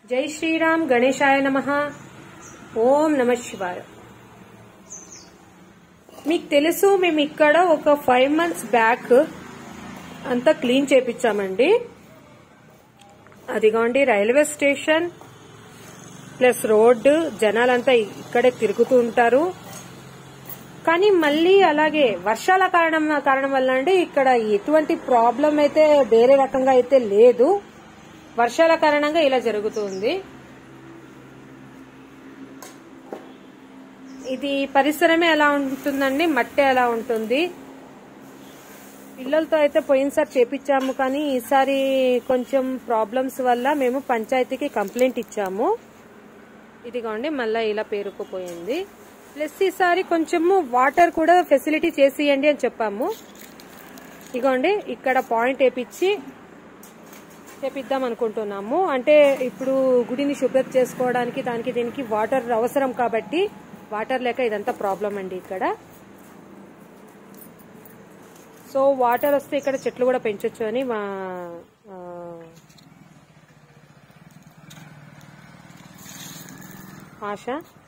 జై శ్రీరామ్ గణేశాయ నమ ఓం నమ శివాయ మీకు తెలుసు మేము ఇక్కడ ఒక ఫైవ్ మంత్స్ బ్యాక్ అంతా క్లీన్ చేపించామండి అదిగోండి రైల్వే స్టేషన్ ప్లస్ రోడ్డు జనాలంతా ఇక్కడే తిరుగుతూ ఉంటారు కానీ మళ్ళీ అలాగే వర్షాల కారణం కారణం వల్ల అండి ఇక్కడ ఎటువంటి ప్రాబ్లం అయితే వేరే రకంగా అయితే లేదు వర్షాల కారణంగా ఇలా జరుగుతుంది ఇది పరిసరమే ఎలా ఉంటుందండి మట్టి ఎలా ఉంటుంది పిల్లలతో అయితే పోయినసారి చేపించాము కానీ ఈసారి కొంచెం ప్రాబ్లమ్స్ వల్ల మేము పంచాయతీకి కంప్లైంట్ ఇచ్చాము ఇదిగోండి మళ్ళీ ఇలా పేరుకుపోయింది ప్లస్ ఈసారి కొంచెము వాటర్ కూడా ఫెసిలిటీ చేసియండి అని చెప్పాము ఇగోండి ఇక్కడ పాయింట్ వేపించి చేపిద్దాం అనుకుంటున్నాము అంటే ఇప్పుడు గుడిని శుభ్రత చేసుకోవడానికి దానికి దీనికి వాటర్ అవసరం కాబట్టి వాటర్ లేక ఇదంతా ప్రాబ్లం అండి ఇక్కడ సో వాటర్ వస్తే ఇక్కడ చెట్లు కూడా పెంచొచ్చు అని మా ఆ, ఆశ